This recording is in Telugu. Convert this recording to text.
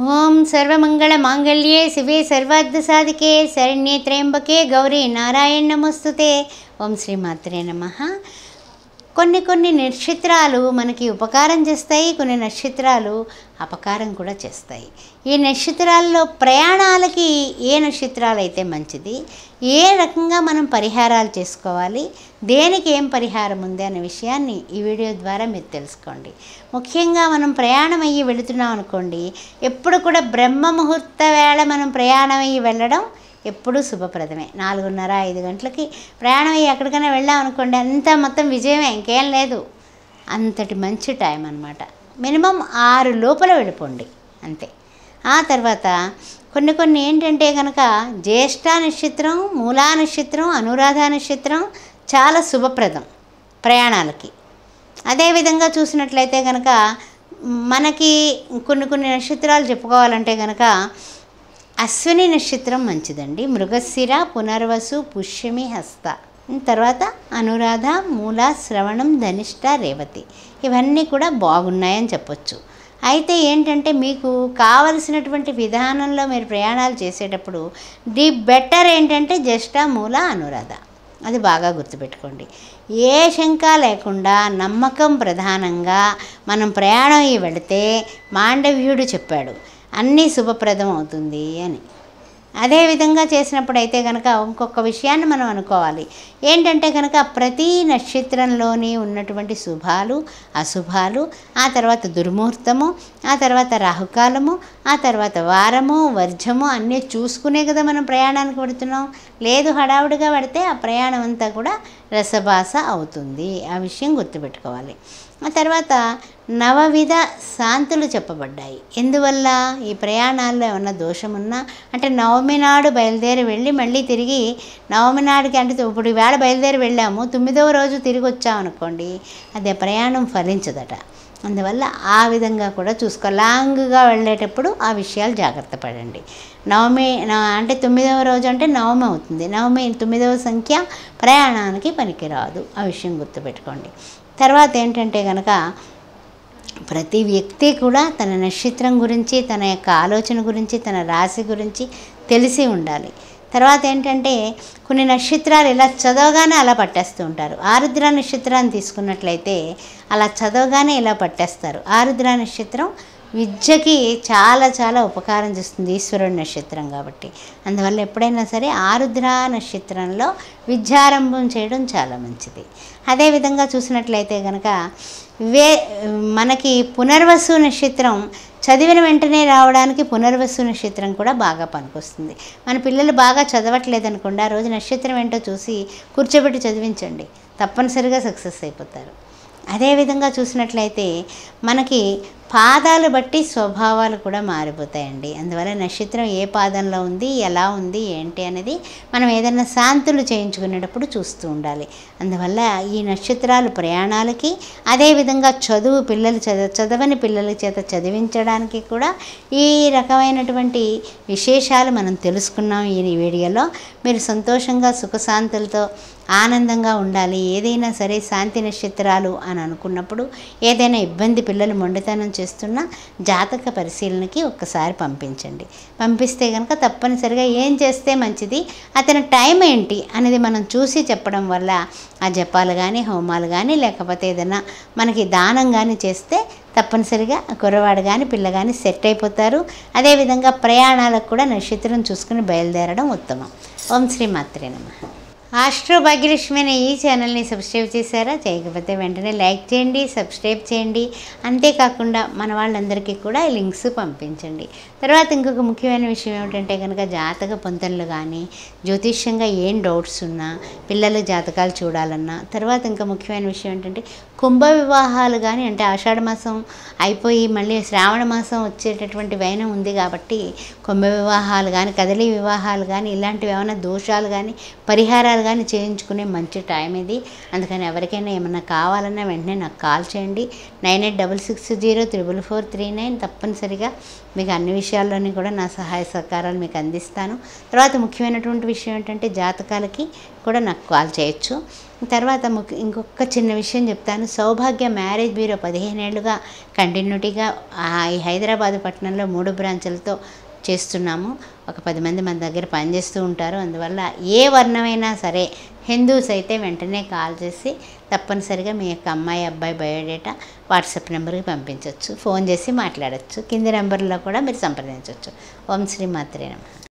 ఓం సర్వమంగళ మాంగళ్యే శివే సర్వార్థ సాధికే శరణ్యే త్రయంబకే గౌరీ నారాయణ నమస్తుతే ఓం శ్రీమాత్రే నమ కొన్ని కొన్ని నక్షత్రాలు మనకి ఉపకారం చేస్తాయి కొన్ని నక్షత్రాలు అపకారం కూడా చేస్తాయి ఈ నక్షత్రాల్లో ప్రయాణాలకి ఏ నక్షత్రాలు అయితే మంచిది ఏ రకంగా మనం పరిహారాలు చేసుకోవాలి దేనికి ఏం పరిహారం ఉంది అనే విషయాన్ని ఈ వీడియో ద్వారా మీరు తెలుసుకోండి ముఖ్యంగా మనం ప్రయాణం అయ్యి వెళుతున్నాం అనుకోండి ఎప్పుడు కూడా బ్రహ్మ ముహూర్త వేళ మనం ప్రయాణం అయ్యి వెళ్ళడం ఎప్పుడూ శుభప్రదమే నాలుగున్నర ఐదు గంటలకి ప్రయాణం అయ్యి ఎక్కడికైనా వెళ్ళాం అనుకోండి అంతా మొత్తం విజయమే ఇంకేం లేదు అంతటి మంచి టైం అనమాట మినిమం ఆరు లోపల వెళ్ళిపోండి అంతే ఆ తర్వాత కొన్ని కొన్ని ఏంటంటే కనుక జ్యేష్ఠ నక్షత్రం మూలా నక్షత్రం అనురాధ నక్షత్రం చాలా శుభప్రదం ప్రయాణాలకి అదేవిధంగా చూసినట్లయితే కనుక మనకి కొన్ని కొన్ని నక్షత్రాలు చెప్పుకోవాలంటే కనుక అశ్విని నక్షత్రం మంచిదండి మృగశిర పునర్వసు పుష్యమి హస్త తర్వాత అనురాధ మూల శ్రవణం ధనిష్ట రేవతి ఇవన్నీ కూడా బాగున్నాయని చెప్పొచ్చు అయితే ఏంటంటే మీకు కావలసినటువంటి విధానంలో మీరు ప్రయాణాలు చేసేటప్పుడు ది బెటర్ ఏంటంటే జ్యేష్ఠ మూల అనురాధ అది బాగా గుర్తుపెట్టుకోండి ఏ శంక లేకుండా నమ్మకం ప్రధానంగా మనం ప్రయాణం అయ్యి వెళితే మాండవ్యుడు చెప్పాడు అన్నీ శుభప్రదం అవుతుంది అని అదే విధంగా చేసినప్పుడు అయితే కనుక ఇంకొక విషయాన్ని మనం అనుకోవాలి ఏంటంటే కనుక ప్రతి నక్షత్రంలోని ఉన్నటువంటి శుభాలు అశుభాలు ఆ తర్వాత దుర్ముహూర్తము ఆ తర్వాత రాహుకాలము ఆ తర్వాత వారము వర్జము అన్నీ చూసుకునే కదా మనం ప్రయాణానికి పెడుతున్నాం లేదు హడావుడిగా పడితే ఆ ప్రయాణం అంతా కూడా రసభాస అవుతుంది ఆ విషయం గుర్తుపెట్టుకోవాలి ఆ తర్వాత నవవిధ శాంతులు చెప్పబడ్డాయి ఎందువల్ల ఈ ప్రయాణాల్లో ఏమన్నా దోషం ఉన్నా అంటే నవమి నాడు బయలుదేరి వెళ్ళి మళ్ళీ తిరిగి నవమి నాడుకి అంటే ఇప్పుడు వేళ బయలుదేరి వెళ్ళాము తొమ్మిదవ రోజు తిరిగి వచ్చామనుకోండి అదే ప్రయాణం ఫలించదట అందువల్ల ఆ విధంగా కూడా చూసుకో లాంగ్గా వెళ్ళేటప్పుడు ఆ విషయాలు జాగ్రత్త పడండి నవమి అంటే తొమ్మిదవ రోజు అంటే నవమి అవుతుంది నవమి తొమ్మిదవ సంఖ్య ప్రయాణానికి పనికిరాదు ఆ విషయం గుర్తుపెట్టుకోండి తర్వాత ఏంటంటే కనుక ప్రతి వ్యక్తి కూడా తన నక్షత్రం గురించి తన యొక్క ఆలోచన గురించి తన రాశి గురించి తెలిసి ఉండాలి తర్వాత ఏంటంటే కొన్ని నక్షత్రాలు ఇలా చదవగానే అలా పట్టేస్తూ ఉంటారు ఆరుద్ర నక్షత్రాన్ని తీసుకున్నట్లయితే అలా చదవగానే ఇలా పట్టేస్తారు ఆరుద్ర నక్షత్రం విద్యకి చాలా చాలా ఉపకారం చేస్తుంది ఈశ్వరుడు నక్షత్రం కాబట్టి అందువల్ల ఎప్పుడైనా సరే ఆరుద్ర నక్షత్రంలో విద్యారంభం చేయడం చాలా మంచిది అదేవిధంగా చూసినట్లయితే కనుక వే మనకి పునర్వసు నక్షత్రం చదివిన వెంటనే రావడానికి పునర్వసు నక్షత్రం కూడా బాగా పనికొస్తుంది మన పిల్లలు బాగా చదవట్లేదు అనుకోండి ఆ రోజు నక్షత్రం ఏంటో చూసి కూర్చోబెట్టి చదివించండి తప్పనిసరిగా సక్సెస్ అయిపోతారు అదేవిధంగా చూసినట్లయితే మనకి పాదాలు బట్టి స్వభావాలు కూడా మారిపోతాయండి అందువల్ల నక్షత్రం ఏ పాదంలో ఉంది ఎలా ఉంది ఏంటి అనేది మనం ఏదైనా శాంతులు చేయించుకునేటప్పుడు చూస్తూ ఉండాలి అందువల్ల ఈ నక్షత్రాలు ప్రయాణాలకి అదేవిధంగా చదువు పిల్లలు చదవ చదవని పిల్లల చేత చదివించడానికి కూడా ఈ రకమైనటువంటి విశేషాలు మనం తెలుసుకున్నాం ఈ వీడియోలో మీరు సంతోషంగా సుఖశాంతులతో ఆనందంగా ఉండాలి ఏదైనా సరే శాంతి నక్షత్రాలు అని అనుకున్నప్పుడు ఏదైనా ఇబ్బంది పిల్లలు మొండితనం చేస్తున్నా జాతక పరిశీలనకి ఒక్కసారి పంపించండి పంపిస్తే కనుక తప్పనిసరిగా ఏం చేస్తే మంచిది అతని టైం ఏంటి అనేది మనం చూసి చెప్పడం వల్ల ఆ జపాలు కానీ హోమాలు కానీ లేకపోతే ఏదైనా మనకి దానం కానీ చేస్తే తప్పనిసరిగా కుర్రవాడు కానీ పిల్ల కానీ సెట్ అయిపోతారు అదేవిధంగా ప్రయాణాలకు కూడా నక్షత్రం చూసుకుని బయలుదేరడం ఉత్తమం ఓం శ్రీ మాత్రే నమ ఆస్ట్రో భాగ్యలక్ష్మి అనే ఈ ఛానల్ని సబ్స్క్రైబ్ చేశారా చేయకపోతే వెంటనే లైక్ చేయండి సబ్స్క్రైబ్ చేయండి అంతేకాకుండా మన వాళ్ళందరికీ కూడా ఈ లింక్స్ పంపించండి తర్వాత ఇంకొక ముఖ్యమైన విషయం ఏమిటంటే కనుక జాతక పొంతనలు కానీ జ్యోతిష్యంగా ఏం డౌట్స్ ఉన్నా పిల్లల జాతకాలు చూడాలన్నా తర్వాత ఇంకా ముఖ్యమైన విషయం ఏంటంటే కుంభ వివాహాలు కానీ అంటే ఆషాఢ మాసం అయిపోయి మళ్ళీ శ్రావణ మాసం వచ్చేటటువంటి వైనం ఉంది కాబట్టి కుంభ వివాహాలు కానీ కదలి వివాహాలు కానీ ఇలాంటివి ఏమైనా దోషాలు కానీ పరిహారాలు పరిహారాలు కానీ చేయించుకునే మంచి టైం ఇది అందుకని ఎవరికైనా ఏమైనా కావాలన్నా వెంటనే నాకు కాల్ చేయండి nine eight double six zero triple four three nine తప్పనిసరిగా మీకు అన్ని విషయాల్లోని కూడా నా సహాయ సహకారాలు మీకు అందిస్తాను తర్వాత ముఖ్యమైనటువంటి విషయం ఏంటంటే జాతకాలకి కూడా నాకు కాల్ చేయొచ్చు తర్వాత ముఖ్య ఇంకొక చిన్న విషయం చెప్తాను సౌభాగ్య మ్యారేజ్ బ్యూరో పదిహేను ఏళ్ళుగా కంటిన్యూటీగా ఈ హైదరాబాద్ పట్టణంలో మూడు బ్రాంచులతో చేస్తున్నాము ఒక పది మంది మన దగ్గర పనిచేస్తూ ఉంటారు అందువల్ల ఏ వర్ణమైనా సరే హిందూస్ అయితే వెంటనే కాల్ చేసి తప్పనిసరిగా మీ యొక్క అమ్మాయి అబ్బాయి బయోడేటా వాట్సాప్ నెంబర్కి పంపించవచ్చు ఫోన్ చేసి మాట్లాడచ్చు కింది నెంబర్లో కూడా మీరు సంప్రదించవచ్చు ఓం శ్రీ మాత్రే నమః